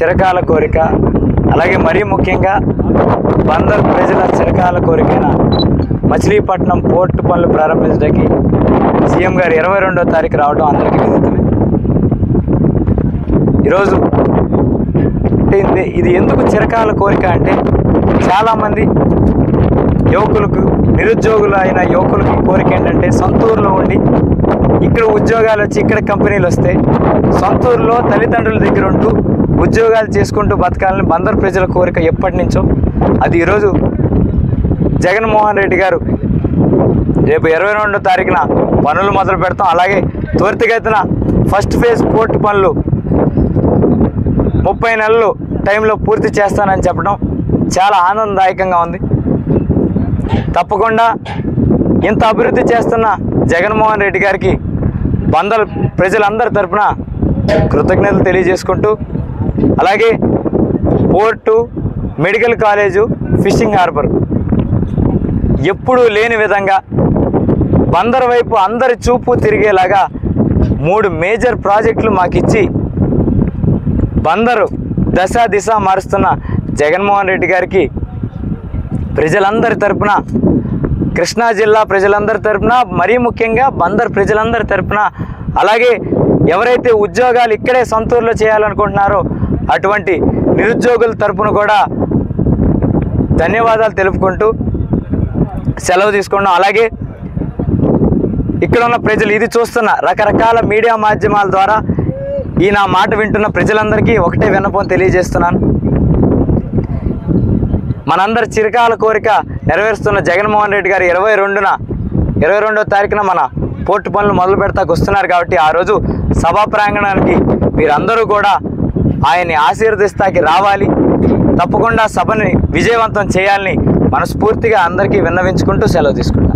చిరకాల కోరిక అలాగే మరీ ముఖ్యంగా బందర్ ప్రజల చిరకాల కోరికైన మచిలీపట్నం పోర్టు పనులు ప్రారంభించడానికి సీఎం గారు ఇరవై రెండో తారీఖు రావడం అందరికీ విదితమే ఈరోజు అంటే ఇది- ఇది ఎందుకు చిరకాల కోరిక అంటే చాలామంది యువకులకు నిరుద్యోగులు అయిన యువకులకి కోరిక ఏంటంటే సొంత ఊర్లో ఉండి ఇక్కడ ఉద్యోగాలు వచ్చి ఇక్కడ కంపెనీలు వస్తే సొంత ఊర్లో తల్లిదండ్రుల దగ్గర ఉంటూ ఉద్యోగాలు చేసుకుంటూ బతకాలని బందర్ ప్రజల కోరిక ఎప్పటి నుంచో అది ఈరోజు జగన్మోహన్ రెడ్డి గారు రేపు ఇరవై రెండో తారీఖున పనులు మొదలు పెడతాం అలాగే త్వరితగతిన ఫస్ట్ ఫేజ్ పోర్టు పనులు ముప్పై నెలలు టైంలో పూర్తి చేస్తానని చెప్పడం చాలా ఆనందదాయకంగా ఉంది తప్పకుండా ఇంత అభివృద్ధి చేస్తున్న జగన్మోహన్ రెడ్డి గారికి బందర్ ప్రజలందరి తరపున కృతజ్ఞతలు తెలియజేసుకుంటూ అలాగే port medical college fishing harbour ఎప్పుడూ లేని విధంగా బందర్ వైపు అందరి చూపు తిరిగేలాగా మూడు మేజర్ ప్రాజెక్టులు మాకు ఇచ్చి బందరు దశ దిశ మారుస్తున్న జగన్మోహన్ రెడ్డి గారికి ప్రజలందరి తరపున కృష్ణా జిల్లా ప్రజలందరి తరపున మరీ ముఖ్యంగా బందర్ ప్రజలందరి తరపున అలాగే ఎవరైతే ఉద్యోగాలు ఇక్కడే సొంతూరులో చేయాలనుకుంటున్నారో అటువంటి నిరుద్యోగుల తరపున కూడా ధన్యవాదాలు తెలుపుకుంటూ సెలవు తీసుకున్నాం అలాగే ఇక్కడ ఉన్న ప్రజలు ఇది చూస్తున్న రకరకాల మీడియా మాధ్యమాల ద్వారా ఈ నా మాట వింటున్న ప్రజలందరికీ ఒకటే విన్నపం తెలియజేస్తున్నాను మనందరి చిరకాల కోరిక నెరవేరుస్తున్న జగన్మోహన్ రెడ్డి గారు ఇరవై రెండున ఇరవై రెండో తారీఖున మన పోర్టు పనులు మొదలు పెడతాకు వస్తున్నారు కాబట్టి ఆ రోజు సభా ప్రాంగణానికి మీరందరూ కూడా ఆయన్ని ఆశీర్వదిస్తాకి రావాలి తప్పకుండా సభని విజయవంతం చేయాలని మనస్ఫూర్తిగా అందరికీ విన్నవించుకుంటూ సెలవు తీసుకుంటాం